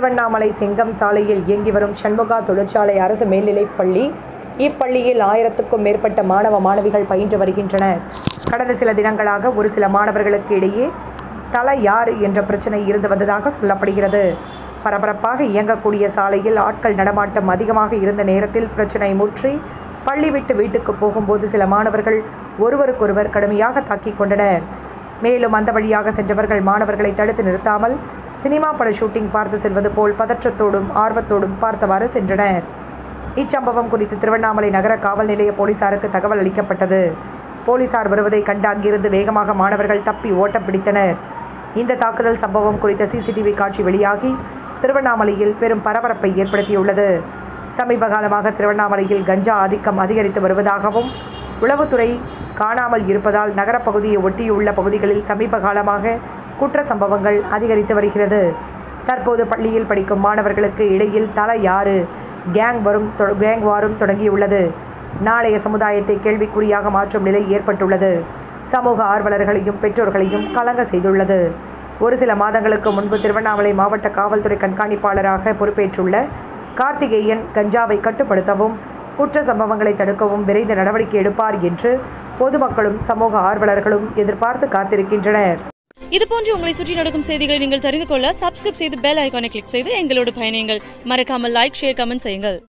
திருவண்ணாமலை செங்கம் சாலையில் இயங்கி வரும் சண்முகா தொழிற்சாலை அரசு மேல்நிலைப் பள்ளி இப்பள்ளியில் ஆயிரத்துக்கும் மேற்பட்ட மாணவ மாணவிகள் பயின்று வருகின்றனர் கடந்த சில தினங்களாக ஒரு சில மாணவர்களுக்கு இடையே தலை யார் என்ற பிரச்சனை இருந்து வந்ததாக சொல்லப்படுகிறது பரபரப்பாக இயங்கக்கூடிய சாலையில் ஆட்கள் நடமாட்டம் அதிகமாக இருந்த நேரத்தில் பிரச்சனை முற்றி பள்ளி விட்டு வீட்டுக்கு போகும்போது சில மாணவர்கள் ஒருவருக்கொருவர் கடுமையாக தாக்கிக் கொண்டனர் மேலும் அந்த வழியாக சென்றவர்கள் மாணவர்களை தடுத்து நிறுத்தாமல் சினிமா பட ஷூட்டிங் பார்த்து செல்வது போல் பதற்றத்தோடும் ஆர்வத்தோடும் பார்த்தவாறு சென்றனர் இச்சம்பவம் குறித்து திருவண்ணாமலை நகர காவல் நிலைய போலீசாருக்கு தகவல் அளிக்கப்பட்டது போலீசார் வருவதை கண்டு அங்கிருந்து வேகமாக மாணவர்கள் தப்பி ஓட்டம் பிடித்தனர் இந்த தாக்குதல் சம்பவம் குறித்த சிசிடிவி காட்சி வெளியாகி திருவண்ணாமலையில் பெரும் பரபரப்பை ஏற்படுத்தியுள்ளது சமீப காலமாக திருவண்ணாமலையில் கஞ்சா ஆதிக்கம் அதிகரித்து வருவதாகவும் உளவுத்துறை காணாமல் இருப்பதால் நகரப்பகுதியை ஒட்டியுள்ள பகுதிகளில் சமீப காலமாக குற்ற சம்பவங்கள் அதிகரித்து வருகிறது தற்போது பள்ளியில் படிக்கும் மாணவர்களுக்கு இடையில் தல யாரு கேங் வரும் தொ- கேங் வாரும் தொடங்கியுள்ளது நாளைய சமுதாயத்தை கேள்விக்குறியாக மாற்றும் நிலை ஏற்பட்டுள்ளது சமூக ஆர்வலர்களையும் பெற்றோர்களையும் கலங்க செய்துள்ளது ஒரு சில மாதங்களுக்கு முன்பு திருவண்ணாமலை மாவட்ட காவல்துறை கண்காணிப்பாளராக பொறுப்பேற்றுள்ள கார்த்திகேயன் கஞ்சாவை கட்டுப்படுத்தவும் குற்ற சம்பவங்களை தடுக்கவும் விரைந்து நடவடிக்கை எடுப்பார் என்று பொதுமக்களும் சமூக ஆர்வலர்களும் எதிர்பார்த்து காத்திருக்கின்றனர் இது போன்று உங்களை சுற்றி நடக்கும் செய்திகளை நீங்கள் தெரிந்து கொள்ள சப்ஸ்கிரைப் செய்து பெல் ஐகானை கிளிக் செய்து எங்களோடு பயணியுங்கள் மறக்காமல் லைக் ஷேர் கமெண்ட் செய்யுங்கள்